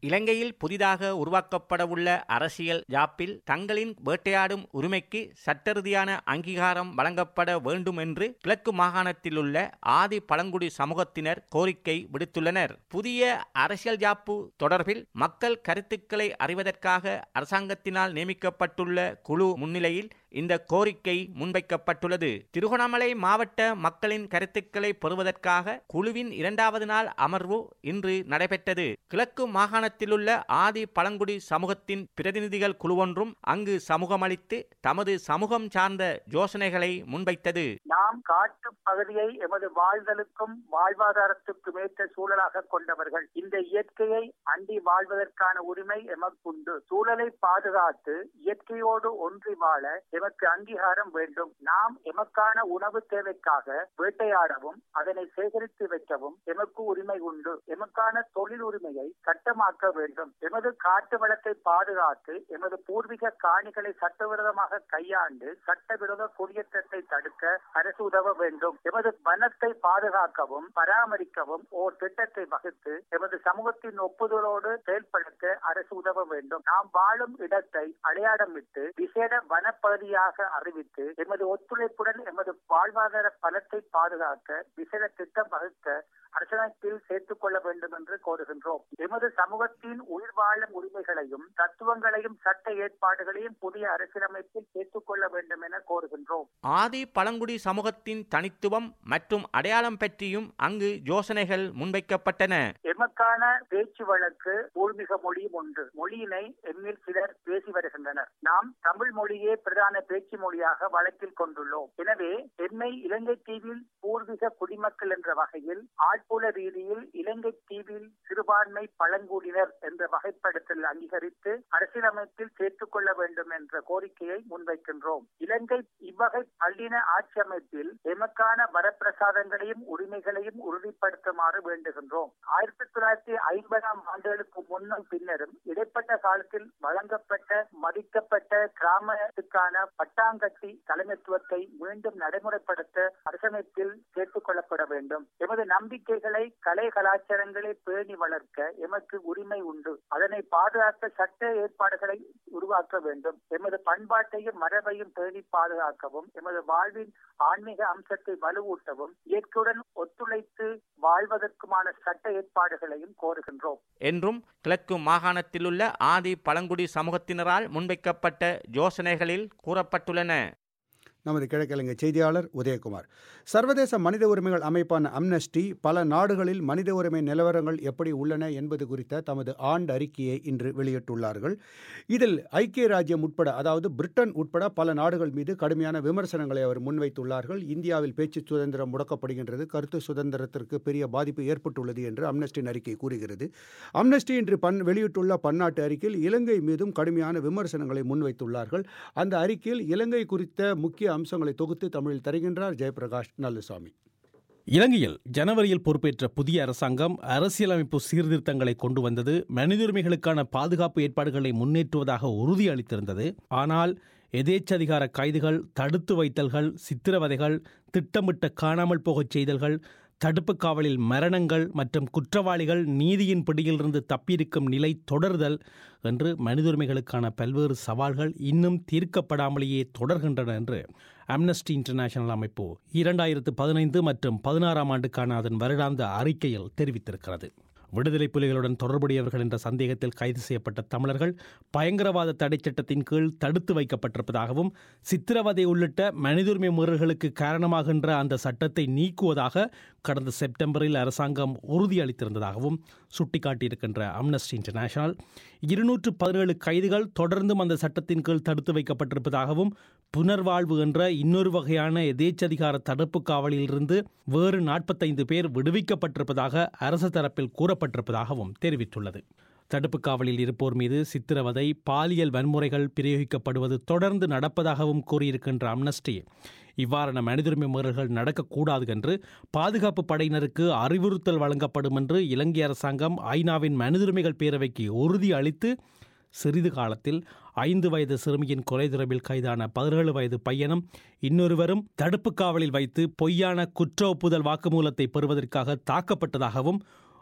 இலங்கையில் புதிதாக உருவாக்கப்படவுள்ள அரசியல் ஜாப்பில் தங்களின் வேட்டையாடும் உரிமைக்கு சட்டரீதியான அங்கீகாரம் வழங்கப்பட வேண்டும் என்று கிழக்கு மாகாணத்திலுள்ள ஆதி பழங்குடி சமூகத்தினர் கோரிக்கை விடுத்துள்ளனர் புதிய அரசியல் ஜாப்பு தொடர்பில் மக்கள் கருத்துக்களை அறிவதற்காக அரசாங்கத்தினால் நியமிக்கப்பட்டுள்ள குழு முன்னிலையில் இந்த கோரிக்கை முன்வைக்கப்பட்டுள்ளது திருகோணமலை மாவட்ட மக்களின் கருத்துக்களை பெறுவதற்காக குழுவின் இரண்டாவது நாள் அமர்வு இன்று நடைபெற்றது கிழக்கு மாகாணத்திலுள்ள ஆதி பழங்குடி சமூகத்தின் பிரதிநிதிகள் குழுவொன்றும் அங்கு சமூகமளித்து தமது சமூகம் சார்ந்த யோசனைகளை முன்வைத்தது நாம் காட்டு பகுதியை எமது வாழ்தலுக்கும் வாழ்வாதாரத்துக்கும் ஏற்ற சூழலாக கொண்டவர்கள் இந்த இயற்கையை அண்டி வாழ்வதற்கான உரிமை எமக்குண்டு சூழலை பாதுகாத்து இயற்கையோடு ஒன்றி வாழ எமக்கு அங்கீகாரம் வேண்டும் நாம் எமக்கான உணவு தேவைக்காக வேட்டையாடவும் அதனை சேகரித்து வைக்கவும் எமக்கு உரிமை உண்டு எமக்கான தொழில் உரிமையை சட்டமாக்க வேண்டும் எமது காட்டு வளத்தை பாதுகாத்து எமது பூர்வீக காணிகளை சட்டவிரோதமாக கையாண்டு சட்டவிரோத குடியேற்றத்தை தடுக்க அரசு உதவ வேண்டும் எமது வனத்தை பாதுகாக்கவும் பராமரிக்கவும் ஓர் திட்டத்தை வகுத்து எமது சமூகத்தின் ஒப்புதலோடு செயல்படுத்த அரசு உதவ வேண்டும் நாம் வாழும் இடத்தை அடையாளமிட்டு விசேட வனப்பகுதியாக அறிவித்து எமது ஒத்துழைப்புடன் எமது வாழ்வாதார பலத்தை பாதுகாக்க விசேட திட்டம் வகுக்க அரசமைப்பில் சேர்த்துக் கொள்ள வேண்டும் என்று கோருகின்றோம் எமது சமூகத்தின் உயிர் வாழும் உரிமைகளையும் தத்துவங்களையும் சட்ட ஏற்பாடுகளையும் புதிய அரசியலமைப்பில் சேர்த்துக் கொள்ள வேண்டும் என கோருகின்றோம் ஆதி பழங்குடி சமூகத்தின் தனித்துவம் மற்றும் அடையாளம் பற்றியும் அங்கு யோசனைகள் முன்வைக்கப்பட்டன எமக்கான பேச்சு வழக்கு பூர்வீக மொழியும் ஒன்று மொழியினை எம்மில் சிலர் பேசி வருகின்றனர் நாம் தமிழ் மொழியே பிரதான பேச்சு மொழியாக வழக்கில் கொண்டுள்ளோம் எனவே எம்மை இலங்கை தீவில் பூர்வீக குடிமக்கள் என்ற வகையில் ஆட்புல ரீதியில் இலங்கை தீவில் சிறுபான்மை பழங்குடியினர் என்ற வகைப்படுத்தல் அங்கீகரித்து அரசியலமைப்பில் சேர்த்துக் கொள்ள வேண்டும் என்ற கோரிக்கையை முன்வைக்கின்றோம் இலங்கை இவ்வகை பல்லின ஆட்சி அமைப்பில் எமக்கான வரப்பிரசாதங்களையும் உரிமைகளையும் உறுதிப்படுத்துமாறு வேண்டுகின்றோம் ஆயிரத்தி தொள்ளாயிரத்தி ஐம்பதாம் ஆண்டுகளுக்கு முன்னும் பின்னரும் இடைப்பட்ட காலத்தில் வழங்கப்பட்ட மதிக்கப்பட்ட கிராமத்துக்கான பட்டாங்கட்டி தலைமைத்துவத்தை மீண்டும் நடைமுறைப்படுத்த அரசமைப்பில் சேர்த்துக் கொள்ளப்பட வேண்டும் எமது நம்பிக்கைகளை கலை கலாச்சாரங்களை பேணி வளர்க்க எமக்கு உரிமை உண்டு அதனை பாதுகாக்க சட்ட ஏற்பாடுகளை உருவாக்க வேண்டும் எமது பண்பாட்டையும் மரபையும் பேணி பாதுகாக்கவும் எமது வாழ்வின் ஆன்மீக அம்சத்தை வலுவூட்டவும் இயற்கையுடன் ஒத்துழைத்து வாழ்வதற்குமான சட்ட ஏற்பாடுகளையும் கோருகின்றோம் என்றும் கிழக்கு மாகாணத்திலுள்ள ஆதி பழங்குடி சமூகத்தினரால் முன்வைக்கப்பட்ட யோசனைகளில் கூறப்பட்டுள்ளன நமது கிழக்கிழங்கை செய்தியாளர் உதயகுமார் சர்வதேச மனித உரிமைகள் அமைப்பான அம்னஸ்டி பல நாடுகளில் மனித உரிமை நிலவரங்கள் எப்படி உள்ளன என்பது குறித்த தமது ஆண்டு அறிக்கையை இன்று வெளியிட்டுள்ளார்கள் இதில் ஐக்கிய ராஜ்யம் உட்பட அதாவது பிரிட்டன் உட்பட பல நாடுகள் மீது கடுமையான விமர்சனங்களை அவர் முன்வைத்துள்ளார்கள் இந்தியாவில் பேச்சு சுதந்திரம் முடக்கப்படுகின்றது கருத்து சுதந்திரத்திற்கு பெரிய பாதிப்பு ஏற்பட்டுள்ளது என்று அம்னஸ்டின் அறிக்கை கூறுகிறது அம்னஸ்டி இன்று பன் வெளியிட்டுள்ள பன்னாட்டு அறிக்கையில் இலங்கை மீதும் கடுமையான விமர்சனங்களை முன்வைத்துள்ளார்கள் அந்த அறிக்கையில் இலங்கை குறித்த முக்கிய அம்சங்களை தொகுத்து தமிழில் தருகின்றார் ஜெயபிரகாஷ் நல்லுசாமி இலங்கையில் ஜனவரியில் பொறுப்பேற்ற புதிய அரசாங்கம் அரசியலமைப்பு சீர்திருத்தங்களை கொண்டு வந்தது மனித உரிமைகளுக்கான பாதுகாப்பு ஏற்பாடுகளை முன்னேற்றுவதாக உறுதியளித்திருந்தது ஆனால் எதேச்சதிகார கைதுகள் தடுத்து வைத்தல்கள் சித்திரவதைகள் திட்டமிட்ட காணாமல் போகச் செய்தல்கள் தடுப்பு காவலில் மரணங்கள் மற்றும் குற்றவாளிகள் நீதியின் பிடியிலிருந்து தப்பியிருக்கும் நிலை தொடர்தல் என்று மனித உரிமைகளுக்கான பல்வேறு சவால்கள் இன்னும் தீர்க்கப்படாமலேயே தொடர்கின்றன என்று அம்னஸ்டி இன்டர்நேஷனல் அமைப்பு இரண்டாயிரத்து பதினைந்து மற்றும் பதினாறாம் ஆண்டுக்கான அதன் வருடாந்த அறிக்கையில் தெரிவித்திருக்கிறது விடுதலை புலிகளுடன் தொடர்புடையவர்கள் என்ற சந்தேகத்தில் கைது செய்யப்பட்ட தமிழர்கள் பயங்கரவாத தடை சட்டத்தின் கீழ் தடுத்து வைக்கப்பட்டிருப்பதாகவும் சித்திரவதை உள்ளிட்ட மனித உரிமை மீறல்களுக்கு காரணமாகின்ற அந்த சட்டத்தை நீக்குவதாக கடந்த செப்டம்பரில் அரசாங்கம் உறுதியளித்திருந்ததாகவும் சுட்டிக்காட்டியிருக்கின்ற அம்னஸ்டி இன்டர்நேஷனல் இருநூற்று பதினேழு கைதுகள் தொடர்ந்தும் அந்த சட்டத்தின் கீழ் தடுத்து வைக்கப்பட்டிருப்பதாகவும் புனர்வாழ்வு என்ற இன்னொரு வகையான எதேச்சதிகார தடுப்பு காவலிலிருந்து வேறு நாற்பத்தைந்து பேர் விடுவிக்கப்பட்டிருப்பதாக அரசு தரப்பில் கூறப்பட்டிருப்பதாகவும் தெரிவித்துள்ளது தடுப்பு காவலில் இருப்போர் மீது சித்திரவதை பாலியல் வன்முறைகள் பிரயோகிக்கப்படுவது தொடர்ந்து நடப்பதாகவும் கூறியிருக்கின்ற அம்னஸ்டி இவ்வாறான மனிதுரிமை மீறல்கள் நடக்கக்கூடாது என்று பாதுகாப்பு படையினருக்கு அறிவுறுத்தல் வழங்கப்படும் என்று இலங்கை அரசாங்கம் ஐநாவின் மனிதுரிமைகள் பேரவைக்கு உறுதி அளித்து சிறிது காலத்தில் ஐந்து வயது சிறுமியின் கொலை தொடர்பில் கைதான பதினேழு வயது பையனும் இன்னொருவரும் தடுப்பு காவலில் வைத்து பொய்யான குற்ற ஒப்புதல் வாக்குமூலத்தை பெறுவதற்காக தாக்கப்பட்டதாகவும்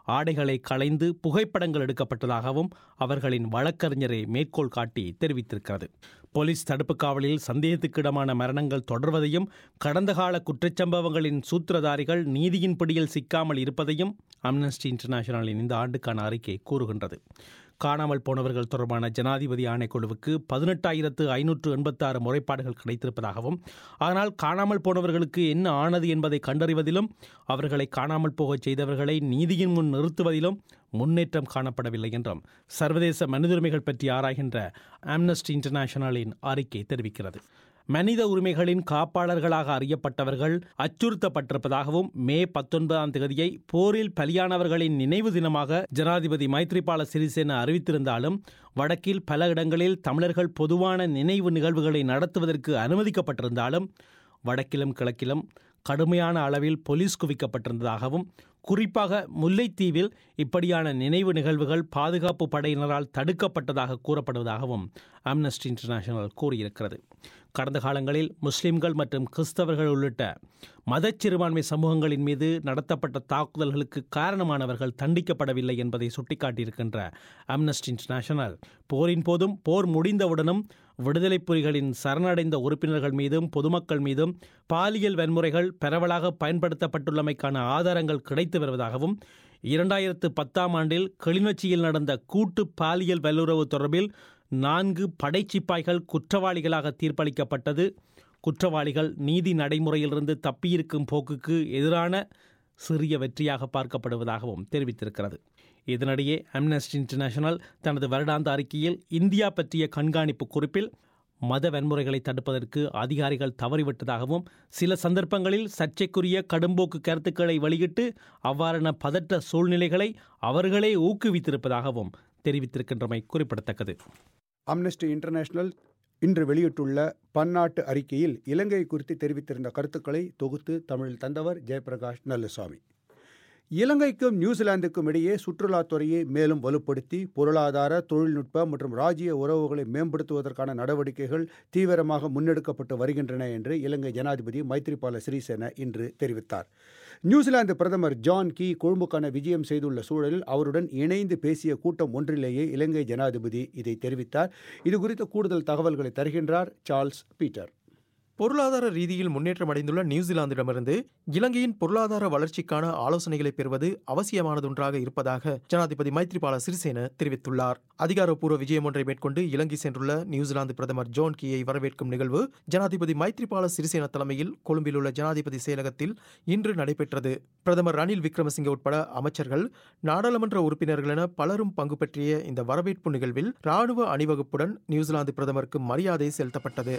ஆடைகளை களைந்து புகைப்படங்கள் எடுக்கப்பட்டதாகவும் அவர்களின் வழக்கறிஞரை மேற்கோள் காட்டி தெரிவித்திருக்கிறது போலீஸ் தடுப்பு காவலில் சந்தேகத்துக்கிடமான மரணங்கள் தொடர்வதையும் கடந்த கால குற்றச்சம்பவங்களின் சூத்திரதாரிகள் நீதியின் பிடியில் சிக்காமல் இருப்பதையும் அம்னஸ்டி இன்டர்நேஷனலின் இந்த ஆண்டுக்கான அறிக்கை கூறுகின்றது காணாமல் போனவர்கள் தொடர்பான ஜனாதிபதி ஆணைக்குழுவுக்கு பதினெட்டாயிரத்து ஐநூற்று எண்பத்தாறு முறைப்பாடுகள் கிடைத்திருப்பதாகவும் ஆனால் காணாமல் போனவர்களுக்கு என்ன ஆனது என்பதை கண்டறிவதிலும் அவர்களை காணாமல் போகச் செய்தவர்களை நீதியின் முன் நிறுத்துவதிலும் முன்னேற்றம் காணப்படவில்லை என்றும் சர்வதேச மனிதுரிமைகள் பற்றி ஆராய்கின்ற ஆம்னஸ்டி இன்டர்நேஷனலின் அறிக்கை தெரிவிக்கிறது மனித உரிமைகளின் காப்பாளர்களாக அறியப்பட்டவர்கள் அச்சுறுத்தப்பட்டிருப்பதாகவும் மே பத்தொன்பதாம் தேதியை போரில் பலியானவர்களின் நினைவு தினமாக ஜனாதிபதி மைத்ரிபால சிறிசேன அறிவித்திருந்தாலும் வடக்கில் பல இடங்களில் தமிழர்கள் பொதுவான நினைவு நிகழ்வுகளை நடத்துவதற்கு அனுமதிக்கப்பட்டிருந்தாலும் வடக்கிலும் கிழக்கிலும் கடுமையான அளவில் போலீஸ் குவிக்கப்பட்டிருந்ததாகவும் குறிப்பாக முல்லைத்தீவில் இப்படியான நினைவு நிகழ்வுகள் பாதுகாப்பு படையினரால் தடுக்கப்பட்டதாக கூறப்படுவதாகவும் அம்னஸ்டி இன்டர்நேஷனல் கூறியிருக்கிறது கடந்த காலங்களில் முஸ்லிம்கள் மற்றும் கிறிஸ்தவர்கள் உள்ளிட்ட மதச்சிறுபான்மை சமூகங்களின் மீது நடத்தப்பட்ட தாக்குதல்களுக்கு காரணமானவர்கள் தண்டிக்கப்படவில்லை என்பதை சுட்டிக்காட்டியிருக்கின்ற அம்னஸ்டி இன்டர்நேஷனல் போரின் போதும் போர் முடிந்தவுடனும் விடுதலை புலிகளின் சரணடைந்த உறுப்பினர்கள் மீதும் பொதுமக்கள் மீதும் பாலியல் வன்முறைகள் பரவலாக பயன்படுத்தப்பட்டுள்ளமைக்கான ஆதாரங்கள் கிடைத்து வருவதாகவும் இரண்டாயிரத்து பத்தாம் ஆண்டில் கிளிநொச்சியில் நடந்த கூட்டு பாலியல் வல்லுறவு தொடர்பில் நான்கு படைச்சிப்பாய்கள் குற்றவாளிகளாக தீர்ப்பளிக்கப்பட்டது குற்றவாளிகள் நீதி நடைமுறையிலிருந்து தப்பியிருக்கும் போக்குக்கு எதிரான சிறிய வெற்றியாக பார்க்கப்படுவதாகவும் தெரிவித்திருக்கிறது இதனிடையே அம்னஸ்டி இன்டர்நேஷனல் தனது வருடாந்த அறிக்கையில் இந்தியா பற்றிய கண்காணிப்பு குறிப்பில் மத வன்முறைகளை தடுப்பதற்கு அதிகாரிகள் தவறிவிட்டதாகவும் சில சந்தர்ப்பங்களில் சர்ச்சைக்குரிய கடும்போக்கு கருத்துக்களை வெளியிட்டு அவ்வாறான பதற்ற சூழ்நிலைகளை அவர்களே ஊக்குவித்திருப்பதாகவும் தெரிவித்திருக்கின்றமை குறிப்பிடத்தக்கது அம்னஸ்டி இன்டர்நேஷனல் இன்று வெளியிட்டுள்ள பன்னாட்டு அறிக்கையில் இலங்கை குறித்து தெரிவித்திருந்த கருத்துக்களை தொகுத்து தமிழில் தந்தவர் ஜெயபிரகாஷ் நல்லசாமி இலங்கைக்கும் நியூசிலாந்துக்கும் இடையே சுற்றுலாத்துறையை மேலும் வலுப்படுத்தி பொருளாதார தொழில்நுட்ப மற்றும் ராஜ்ய உறவுகளை மேம்படுத்துவதற்கான நடவடிக்கைகள் தீவிரமாக முன்னெடுக்கப்பட்டு வருகின்றன என்று இலங்கை ஜனாதிபதி மைத்ரிபால சிறிசேன இன்று தெரிவித்தார் நியூசிலாந்து பிரதமர் ஜான் கீ கொழும்புக்கான விஜயம் செய்துள்ள சூழலில் அவருடன் இணைந்து பேசிய கூட்டம் ஒன்றிலேயே இலங்கை ஜனாதிபதி இதை தெரிவித்தார் இது குறித்த கூடுதல் தகவல்களை தருகின்றார் சார்ல்ஸ் பீட்டர் பொருளாதார ரீதியில் முன்னேற்றம் அடைந்துள்ள நியூசிலாந்திடமிருந்து இலங்கையின் பொருளாதார வளர்ச்சிக்கான ஆலோசனைகளை பெறுவது அவசியமானதொன்றாக இருப்பதாக ஜனாதிபதி மைத்ரிபால சிறிசேன தெரிவித்துள்ளார் அதிகாரப்பூர்வ விஜயம் ஒன்றை மேற்கொண்டு இலங்கை சென்றுள்ள நியூசிலாந்து பிரதமர் ஜோன் கீயை வரவேற்கும் நிகழ்வு ஜனாதிபதி மைத்ரிபால சிறிசேன தலைமையில் கொழும்பில் உள்ள ஜனாதிபதி செயலகத்தில் இன்று நடைபெற்றது பிரதமர் ரணில் விக்ரமசிங்கே உட்பட அமைச்சர்கள் நாடாளுமன்ற உறுப்பினர்கள் என பலரும் பங்கு பற்றிய இந்த வரவேற்பு நிகழ்வில் ராணுவ அணிவகுப்புடன் நியூசிலாந்து பிரதமருக்கு மரியாதை செலுத்தப்பட்டது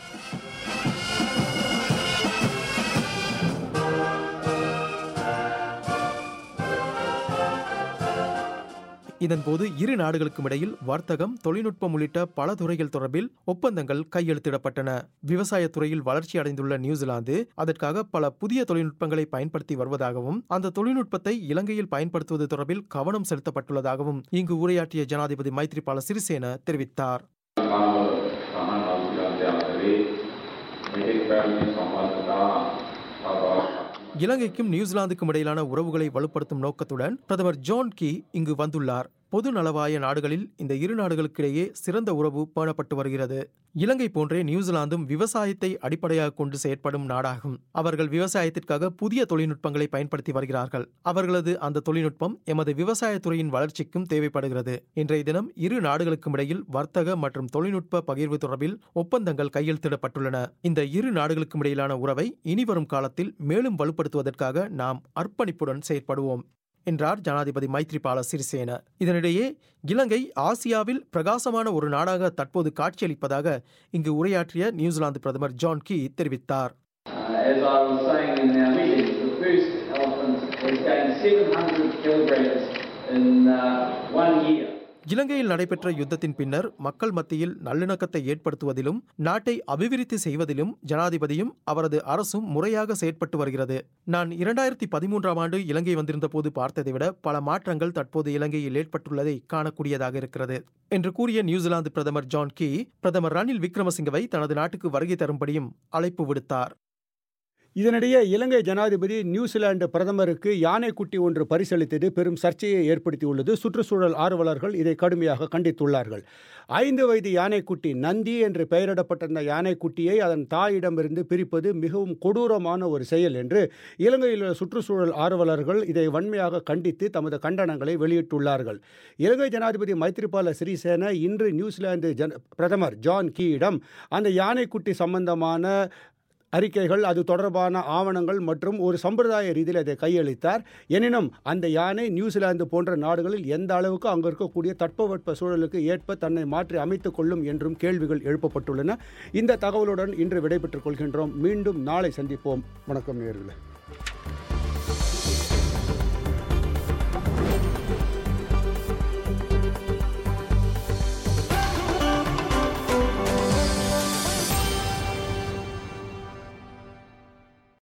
இதன்போது இரு நாடுகளுக்கும் இடையில் வர்த்தகம் தொழில்நுட்பம் உள்ளிட்ட பல துறைகள் தொடர்பில் ஒப்பந்தங்கள் கையெழுத்திடப்பட்டன விவசாய துறையில் வளர்ச்சி அடைந்துள்ள நியூசிலாந்து அதற்காக பல புதிய தொழில்நுட்பங்களை பயன்படுத்தி வருவதாகவும் அந்த தொழில்நுட்பத்தை இலங்கையில் பயன்படுத்துவது தொடர்பில் கவனம் செலுத்தப்பட்டுள்ளதாகவும் இங்கு உரையாற்றிய ஜனாதிபதி மைத்ரிபால சிறிசேன தெரிவித்தார் இலங்கைக்கும் நியூசிலாந்துக்கும் இடையிலான உறவுகளை வலுப்படுத்தும் நோக்கத்துடன் பிரதமர் ஜான் கீ இங்கு வந்துள்ளார் பொது நலவாய நாடுகளில் இந்த இரு நாடுகளுக்கிடையே சிறந்த உறவு பேணப்பட்டு வருகிறது இலங்கை போன்றே நியூசிலாந்தும் விவசாயத்தை அடிப்படையாக கொண்டு செயற்படும் நாடாகும் அவர்கள் விவசாயத்திற்காக புதிய தொழில்நுட்பங்களை பயன்படுத்தி வருகிறார்கள் அவர்களது அந்த தொழில்நுட்பம் எமது விவசாயத்துறையின் வளர்ச்சிக்கும் தேவைப்படுகிறது இன்றைய தினம் இரு நாடுகளுக்கும் இடையில் வர்த்தக மற்றும் தொழில்நுட்ப பகிர்வு தொடர்பில் ஒப்பந்தங்கள் கையெழுத்திடப்பட்டுள்ளன இந்த இரு நாடுகளுக்கும் இடையிலான உறவை இனிவரும் காலத்தில் மேலும் வலுப்படுத்துவதற்காக நாம் அர்ப்பணிப்புடன் செயற்படுவோம் என்றார் ஜனாதிபதி மைத்ரிபால சிறிசேன இதனிடையே இலங்கை ஆசியாவில் பிரகாசமான ஒரு நாடாக தற்போது காட்சியளிப்பதாக இங்கு உரையாற்றிய நியூசிலாந்து பிரதமர் ஜான் கீ தெரிவித்தார் As I was saying in our meeting, the first elephant has gained 700 kilograms in uh, one year. இலங்கையில் நடைபெற்ற யுத்தத்தின் பின்னர் மக்கள் மத்தியில் நல்லிணக்கத்தை ஏற்படுத்துவதிலும் நாட்டை அபிவிருத்தி செய்வதிலும் ஜனாதிபதியும் அவரது அரசும் முறையாக செயற்பட்டு வருகிறது நான் இரண்டாயிரத்தி பதிமூன்றாம் ஆண்டு இலங்கை வந்திருந்த போது பார்த்ததை விட பல மாற்றங்கள் தற்போது இலங்கையில் ஏற்பட்டுள்ளதை காணக்கூடியதாக இருக்கிறது என்று கூறிய நியூசிலாந்து பிரதமர் ஜான் கீ பிரதமர் ரணில் விக்ரமசிங்கவை தனது நாட்டுக்கு வருகை தரும்படியும் அழைப்பு விடுத்தார் இதனிடையே இலங்கை ஜனாதிபதி நியூசிலாந்து பிரதமருக்கு யானைக்குட்டி ஒன்று பரிசளித்தது பெரும் சர்ச்சையை ஏற்படுத்தியுள்ளது சுற்றுச்சூழல் ஆர்வலர்கள் இதை கடுமையாக கண்டித்துள்ளார்கள் ஐந்து வயது யானைக்குட்டி நந்தி என்று பெயரிடப்பட்டிருந்த யானைக்குட்டியை அதன் தாயிடமிருந்து பிரிப்பது மிகவும் கொடூரமான ஒரு செயல் என்று இலங்கையில் உள்ள சுற்றுச்சூழல் ஆர்வலர்கள் இதை வன்மையாக கண்டித்து தமது கண்டனங்களை வெளியிட்டுள்ளார்கள் இலங்கை ஜனாதிபதி மைத்ரிபால சிறிசேன இன்று நியூசிலாந்து ஜன பிரதமர் ஜான் கீயிடம் அந்த யானைக்குட்டி சம்பந்தமான அறிக்கைகள் அது தொடர்பான ஆவணங்கள் மற்றும் ஒரு சம்பிரதாய ரீதியில் அதை கையளித்தார் எனினும் அந்த யானை நியூசிலாந்து போன்ற நாடுகளில் எந்த அளவுக்கு அங்கு இருக்கக்கூடிய தட்பவெட்ப சூழலுக்கு ஏற்ப தன்னை மாற்றி அமைத்துக் கொள்ளும் என்றும் கேள்விகள் எழுப்பப்பட்டுள்ளன இந்த தகவலுடன் இன்று விடைபெற்றுக் கொள்கின்றோம் மீண்டும் நாளை சந்திப்போம் வணக்கம் நேர்களே